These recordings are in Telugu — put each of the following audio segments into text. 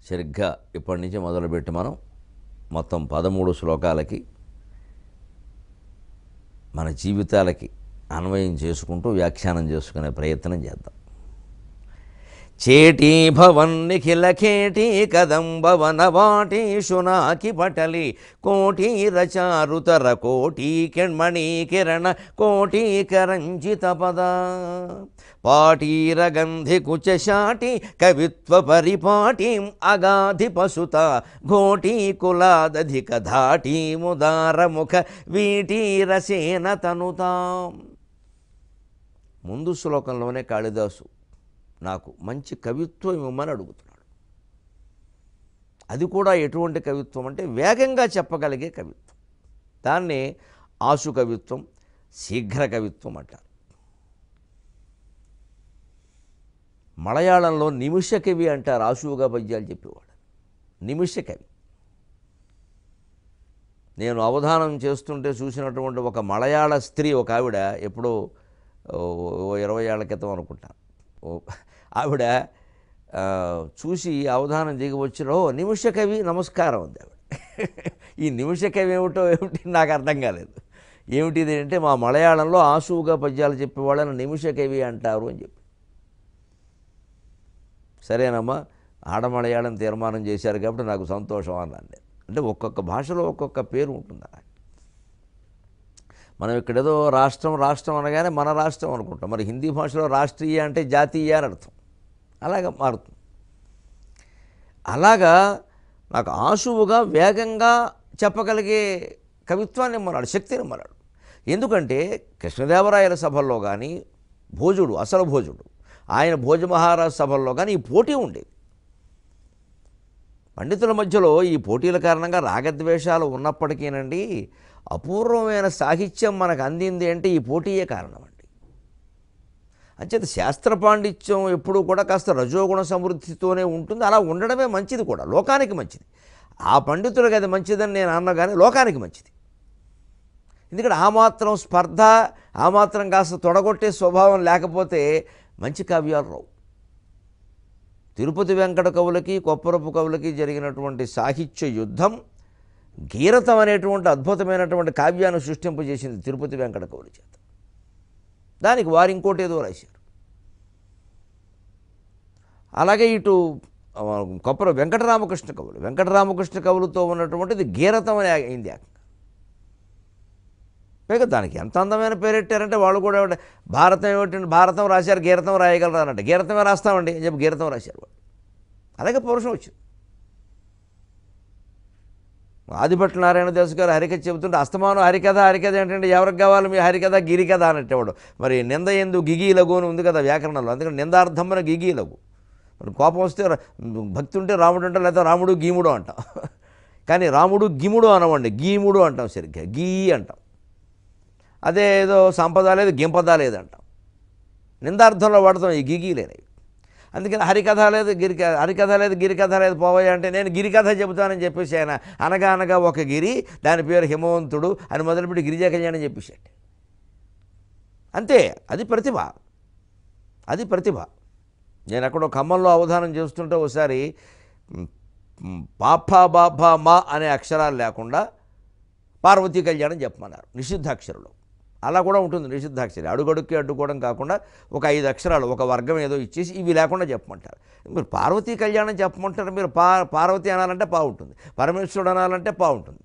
సరిగ్గా ఇప్పటి నుంచి మొదలుపెట్టి మనం మొత్తం పదమూడు శ్లోకాలకి మన జీవితాలకి అన్వయం చేసుకుంటూ వ్యాఖ్యానం చేసుకునే ప్రయత్నం చేద్దాం చేటీ భవన్ నిఖిల ఖేటీ కదంబవన వాటి శునాకి పటలి కోటి రచారుతర కోటి కిణ్మణి కిరణ కోటి కరంజిత పద పాటీర గంధి కుచశాటి కవిత్వ పరిపాటి అగాధి పశుత ఘోటి కులాదధిక ధాటి ముదార ముఖ వీటి రసేన తనుతాం ముందు శ్లోకంలోనే కాళిదాసు నాకు మంచి కవిత్వం ఇవ్వమని అడుగుతున్నాడు అది కూడా ఎటువంటి కవిత్వం అంటే వేగంగా చెప్పగలిగే కవిత్వం దాన్ని ఆశు కవిత్వం శీఘ్ర కవిత్వం అంటారు మలయాళంలో నిమిష కవి అంటారు ఆశువుగా పద్యాలు చెప్పేవాడు నిమిష కవి నేను అవధానం చేస్తుంటే చూసినటువంటి ఒక మలయాళ స్త్రీ ఒక ఆవిడ ఎప్పుడో ఓ ఓ ఇరవై ఏళ్ల క్రితం అనుకుంటాను ఓ ఆవిడ ఆ, చూసి అవధానం దిగి వచ్చిన ఓ నిమిష కవి నమస్కారం ఉంది ఆవిడ ఈ నిమిష కవి ఏమిటో ఏమిటి నాకు అర్థం కాలేదు ఏమిటిది అంటే మా మలయాళంలో ఆసువుగా పద్యాలు చెప్పేవాళ్ళని నిమిష కవి అంటారు అని చెప్పి సరేనమ్మా ఆడమలయాళం తీర్మానం చేశారు కాబట్టి నాకు సంతోషం అన్నాను నేను అంటే ఒక్కొక్క భాషలో ఒక్కొక్క పేరు ఉంటుంది అలా మనం ఇక్కడేదో రాష్ట్రం రాష్ట్రం అనగానే మన రాష్ట్రం అనుకుంటాం మరి హిందీ భాషలో రాష్ట్రీయ అంటే జాతీయ అని అర్థం అలాగ మారుతుంది అలాగా నాకు ఆశువుగా వేగంగా చెప్పగలిగే కవిత్వాన్ని ఇమ్మన్నాడు శక్తిని ఇమ్మన్నాడు ఎందుకంటే కృష్ణదేవరాయల సభల్లో కానీ భోజుడు అసలు భోజుడు ఆయన భోజ మహారాజ్ సభల్లో కానీ ఈ పోటీ ఉండేది పండితుల మధ్యలో ఈ పోటీల కారణంగా రాగద్వేషాలు ఉన్నప్పటికీనండి అపూర్వమైన సాహిత్యం మనకు అందింది అంటే ఈ పోటీయే కారణం అండి అంచేత శాస్త్ర పాండిత్యం ఎప్పుడూ కూడా కాస్త రజోగుణ సమృద్ధితోనే ఉంటుంది అలా ఉండడమే మంచిది కూడా లోకానికి మంచిది ఆ పండితులకు అది మంచిదని నేను అన్నా కానీ లోకానికి మంచిది ఎందుకంటే ఆ మాత్రం స్పర్ధ ఆ మాత్రం కాస్త తొడగొట్టే స్వభావం లేకపోతే మంచి కావ్యాలు రావు తిరుపతి వెంకట కవులకి కొప్పరపు కవులకి జరిగినటువంటి సాహిత్య యుద్ధం గీరతం అనేటువంటి అద్భుతమైనటువంటి కావ్యాన్ని సృష్టింపజేసింది తిరుపతి వెంకట కవుల చేత దానికి వారు ఇంకోటి ఏదో రాశారు అలాగే ఇటు ఆ, కొప్పర వెంకటరామకృష్ణ కవులు వెంకటరామకృష్ణ కవులతో ఉన్నటువంటిది గీరతం అని అయింది ఏకంగా. పైగా దానికి ఎంత అందమైన పేరెట్టారంటే వాళ్ళు కూడా ఏమంటే భారతం ఏమిటంటే భారతం రాశారు గీరతం రాయగలరు అన్నట్టు గీరతమే రాస్తామండి అని చెప్పి గీరతం రాశారు వాళ్ళు అలాగే పౌరుషం వచ్చింది ఆదిభట్ల నారాయణ దాస్ గారు హరికథ చెబుతుంటే అస్తమానం హరికథ హరికథ ఏంటంటే ఎవరికి కావాలి మీ హరికథ గిరికథ అన్నట్టేవాడు మరి నింద ఎందు గిగి లఘు అని ఉంది కదా వ్యాకరణంలో అందుకని నిందార్థమైన గిగి లఘు మరి కోపం వస్తే ర- భక్తి ఉంటే రాముడు అంటే లేదా రాముడు గీముడు అంటాం కానీ రాముడు గిముడు అనవండి గీముడు అంటాం సరిగ్గా గీ అంటాం అదే ఏదో సంపద లేదు గింపద లేదు అంటాం నిందార్థంలో వాడతాం ఈ గిగి లేనివి అందుకని హరికథ లేదు గిరిక హరికథ లేదు గిరికథ లేదు పోవయ్య అంటే నేను గిరికథ చెబుతానని చెప్పేసి ఆయన అనగా అనగా ఒక గిరి దాని పేరు హిమవంతుడు అని మొదలుపెట్టి గిరిజా కళ్యాణం చెప్పేసాడు అంతే అది ప్రతిభ అది ప్రతిభ నేను ఎక్కడో ఖమ్మంలో అవధానం చేస్తుంటే ఒకసారి మ్, మ్, పాప బాబా మా అనే అక్షరాలు లేకుండా పార్వతీ కళ్యాణం చెప్పమన్నారు నిషిద్ధాక్షరులు అలా కూడా ఉంటుంది నిషిద్ధాక్షరి అడుగడుక్కి అడ్డుకోవడం కాకుండా ఒక ఐదు అక్షరాలు ఒక వర్గం ఏదో ఇచ్చేసి ఇవి లేకుండా చెప్పమంటారు మీరు పార్వతీ కళ్యాణం చెప్పమంటారు మీరు పా పార్వతి అనాలంటే పా ఉంటుంది పరమేశ్వరుడు అనాలంటే పా ఉంటుంది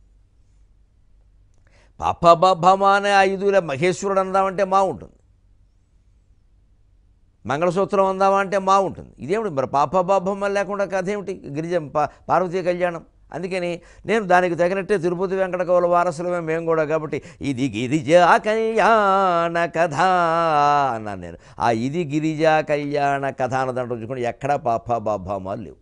పాప బాబా అనే ఐదులే మహేశ్వరుడు అందామంటే మా ఉంటుంది మంగళసూత్రం అందామా అంటే మా ఉంటుంది ఇదేమిటి మరి పాప బాబమ్మ లేకుండా కథ ఏమిటి గిరిజ పా పార్వతీ కళ్యాణం అందుకని నేను దానికి తగినట్టే తిరుపతి వెంకట కవుల వారసులమే మేము కూడా కాబట్టి ఇది గిరిజా కళ్యాణ కథ అన్నాను నేను ఆ ఇది గిరిజా కళ్యాణ కథ అన్నదంటూ చూసుకుంటే ఎక్కడా పాప బాబమ్మ లేవు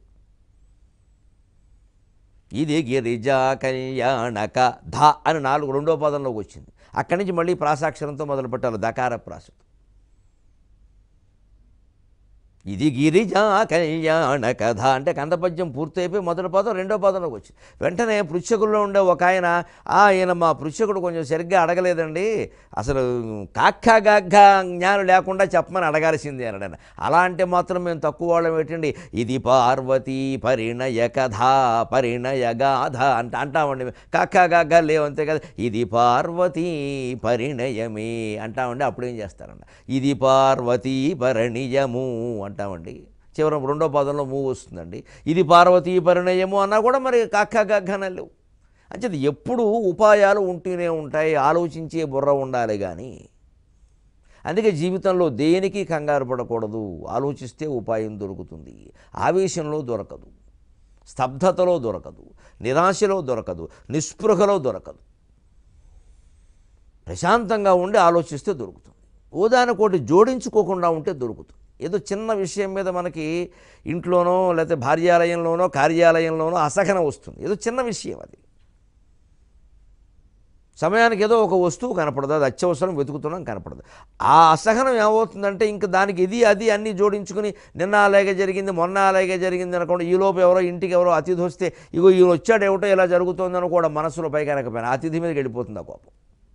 ఇది గిరిజా కళ్యాణక ధ అని నాలుగు రెండో పదంలోకి వచ్చింది అక్కడి నుంచి మళ్ళీ ప్రాసాక్షరంతో మొదలు పెట్టాలి దకార ప్రాసం ఇది గిరిజా కళ్యాణ కథ అంటే కందపద్యం పూర్తయిపోయి మొదటి పదం రెండో పదంలోకి వచ్చింది వెంటనే పృచ్ఛకుల్లో ఉండే ఒక ఆయన "ఆ, ఈయన మా పృచ్ఛకుడు కొంచెం సరిగ్గా అడగలేదండి అసలు కాక్క గాగ్గ జ్ఞానం లేకుండా చెప్పమని అడగాల్సింది అన్నాడు అలా అంటే మాత్రం మేము తక్కువ వాళ్ళం ఏంటండి ఇది పార్వతీ పరిణయ కథ పరిణయ గాథ అంట అంటామండి కాక్క గాగ్గ లేవు అంతే కదా ఇది పార్వతీ పరిణయమే అంటామండి అప్పుడేం చేస్తారండి ఇది పార్వతీ పరిణయము అంటామండి చివరి రెండో పదంలో మూవ్ వస్తుందండి ఇది పార్వతీ పరిణయము అన్నా కూడా మరి కాక్క గగ్గన లేవు అంచేది ఎప్పుడు ఉపాయాలు ఉంటూనే ఉంటాయి ఆలోచించే బుర్ర ఉండాలి కానీ అందుకే జీవితంలో దేనికి కంగారు పడకూడదు ఆలోచిస్తే ఉపాయం దొరుకుతుంది ఆవేశంలో దొరకదు స్తబ్దతలో దొరకదు నిరాశలో దొరకదు నిస్పృహలో దొరకదు ప్రశాంతంగా ఉండి ఆలోచిస్తే దొరుకుతుంది ఓదానికోటి జోడించుకోకుండా ఉంటే దొరుకుతుంది ఏదో చిన్న విషయం మీద మనకి ఇంట్లోనో లేకపోతే భార్యాలయంలోనో కార్యాలయంలోనో అసహనం వస్తుంది ఏదో చిన్న విషయం అది సమయానికి ఏదో ఒక వస్తువు కనపడదు అది అత్యవసరం వెతుకుతున్నాం కనపడదు ఆ అసహనం ఏమవుతుందంటే ఇంక దానికి ఇది అది అన్నీ జోడించుకుని నిన్న అలాగే జరిగింది మొన్న అలాగే జరిగింది అనుకోండి ఈలోపు ఎవరో ఇంటికి ఎవరో అతిథి వస్తే ఇగో ఈయన వచ్చాడు ఏమిటో ఇలా జరుగుతోందని కూడా మనసులో పైకి అనకపోయినా అతిథి మీదకి వెళ్ళిపోతుంది ఆ కోపం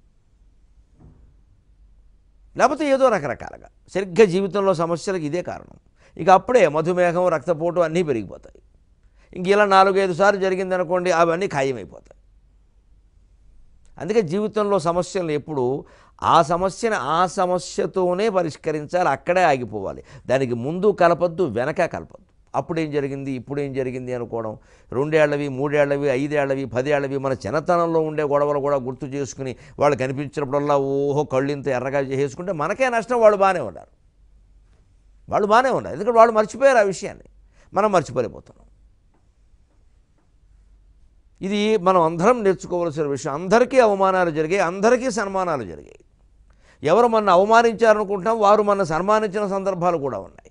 లేకపోతే ఏదో రకరకాలుగా సరిగ్గా జీవితంలో సమస్యలకు ఇదే కారణం ఇక అప్పుడే మధుమేహం రక్తపోటు అన్నీ పెరిగిపోతాయి ఇంక ఇలా నాలుగైదు సార్లు జరిగిందనుకోండి అవన్నీ ఖాయమైపోతాయి అందుకే జీవితంలో సమస్యలను ఎప్పుడు ఆ సమస్యను ఆ సమస్యతోనే పరిష్కరించాలి అక్కడే ఆగిపోవాలి దానికి ముందు కలపద్దు వెనక కలపద్దు అప్పుడేం జరిగింది ఇప్పుడేం జరిగింది అనుకోవడం రెండేళ్లవి మూడేళ్లవి ఐదేళ్లవి పదేళ్లవి మన చిన్నతనంలో ఉండే గొడవలు కూడా గుర్తు చేసుకుని వాళ్ళు కనిపించినప్పుడల్లా ఓహో కళ్ళింత ఎర్రగా చేసుకుంటే మనకే నష్టం వాళ్ళు బాగానే ఉన్నారు వాళ్ళు బాగానే ఉన్నారు ఎందుకంటే వాళ్ళు మర్చిపోయారు ఆ విషయాన్ని మనం మర్చిపోలేకపోతున్నాం ఇది మనం అందరం నేర్చుకోవాల్సిన విషయం అందరికీ అవమానాలు జరిగాయి అందరికీ సన్మానాలు జరిగాయి ఎవరు మన అవమానించారనుకుంటున్నాం వారు మన సన్మానించిన సందర్భాలు కూడా ఉన్నాయి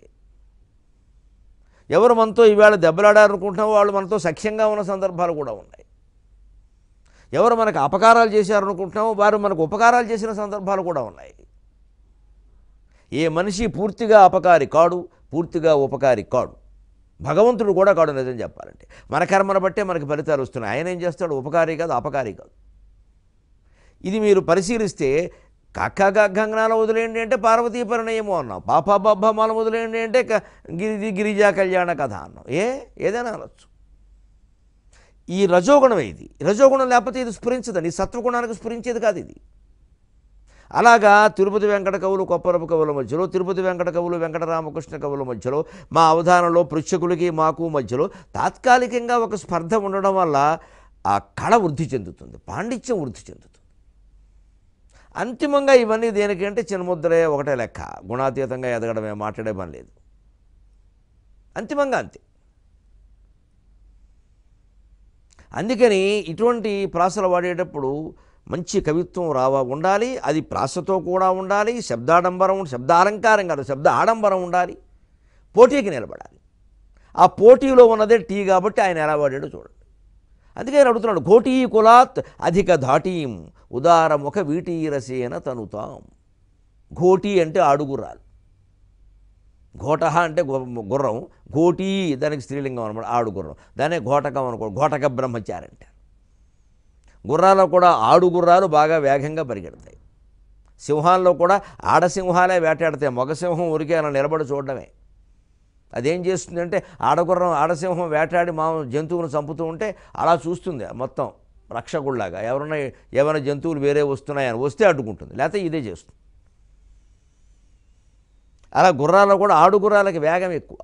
ఎవరు మనతో ఈవేళ దెబ్బలాడారనుకుంటున్నాం వాళ్ళు మనతో సఖ్యంగా ఉన్న సందర్భాలు కూడా ఉన్నాయి ఎవరు మనకు అపకారాలు చేశారనుకుంటున్నామో వారు మనకు ఉపకారాలు చేసిన సందర్భాలు కూడా ఉన్నాయి ఏ మనిషి పూర్తిగా అపకారి కాడు పూర్తిగా ఉపకారి కాడు భగవంతుడు కూడా కాడు నిజం చెప్పాలంటే మన కర్మను బట్టే మనకి ఫలితాలు వస్తున్నాయి ఆయన ఏం చేస్తాడు ఉపకారి కాదు అపకారి కాదు ఇది మీరు పరిశీలిస్తే కక్కగంగనాలు వదిలేయండి అంటే పార్వతీ పరిణయము అన్నాం పాప బబ్బమాల వదిలేయండి అంటే క- గిరి గిరిజా కళ్యాణ కథ అన్నాం ఏ ఏదైనా అనొచ్చు ఈ రజోగుణం ఇది రజోగుణం లేకపోతే ఇది స్ఫురించదండి ఈ సత్వగుణానికి స్ఫురించేది కాదు ఇది అలాగా తిరుపతి వెంకట కవులు కొప్పరపు కవుల మధ్యలో తిరుపతి వెంకట కవులు వెంకటరామకృష్ణ కవుల మధ్యలో మా అవధానంలో పృచ్ఛకులకి మాకు మధ్యలో తాత్కాలికంగా ఒక స్పర్ధ ఉండడం వల్ల ఆ కళ వృద్ధి చెందుతుంది పాండిత్యం వృద్ధి చెందుతుంది అంతిమంగా ఇవన్నీ దేనికంటే చిన్నముద్రే ఒకటే లెక్క గుణాతీతంగా ఎదగడమే మాట్లాడే పని లేదు అంతిమంగా అంతే అందుకని ఇటువంటి ప్రాసలు వాడేటప్పుడు మంచి కవిత్వం రావా ఉండాలి అది ప్రాసతో కూడా ఉండాలి శబ్దాడంబరం శబ్దాలంకారం కాదు శబ్ద ఆడంబరం ఉండాలి పోటీకి నిలబడాలి ఆ పోటీలో ఉన్నదే టీ కాబట్టి ఆయన ఎలా వాడాడో చూడండి అందుకే ఆయన అడుగుతున్నాడు ఘోటీ కులాత్ అధిక ధాటీం ఉదారముఖ వీటీరసేన తనుతాం ఘోటీ అంటే ఆడుగుర్రాలు ఘోటహ అంటే గు- గుర్రం ఘోటీ దానికి స్త్రీలింగం అనమాట ఆడుగుర్రం దానే ఘోటకం అనుకో ఘోటక బ్రహ్మచారి అంటారు గుర్రాల్లో కూడా ఆడు గుర్రాలు బాగా వేగంగా పరిగెడతాయి సింహాల్లో కూడా ఆడసింహాలే వేటాడతాయి మగ సింహం ఉరికే అలా నిలబడి చూడడమే అదేం చేస్తుందంటే ఆడగుర్రం ఆడసింహం వేటాడి మా జంతువులను చంపుతూ ఉంటే అలా చూస్తుంది మొత్తం రక్షకుల్లాగా ఎవరన్నా ఏమైనా జంతువులు వేరే వస్తున్నాయని వస్తే అడ్డుకుంటుంది లేకపోతే ఇదే చేస్తుంది అలా గుర్రాల్లో కూడా ఆడు గుర్రాలకి వేగం ఎక్కువ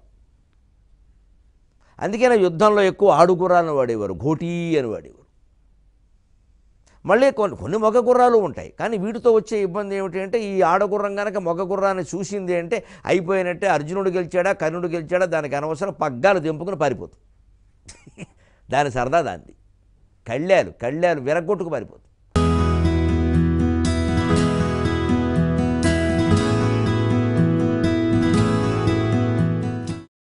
అందుకనే యుద్ధంలో ఎక్కువ ఆడు గుర్రాలను వాడేవారు ఘోటీ అని వాడేవారు మళ్ళీ కొన్ని కొన్ని మగ గుర్రాలు ఉంటాయి కానీ వీటితో వచ్చే ఇబ్బంది ఏమిటి అంటే ఈ ఆడగుర్రం కనుక మగ గుర్రాన్ని చూసింది అంటే అయిపోయినట్టే అర్జునుడు గెలిచాడా కర్ణుడు గెలిచాడా దానికి అనవసరం పగ్గాలు దింపుకుని పారిపోతుంది దాని సరదా దాంది కళ్ళాలు కళ్ళాలు విరగొట్టుకు పారిపోతుంది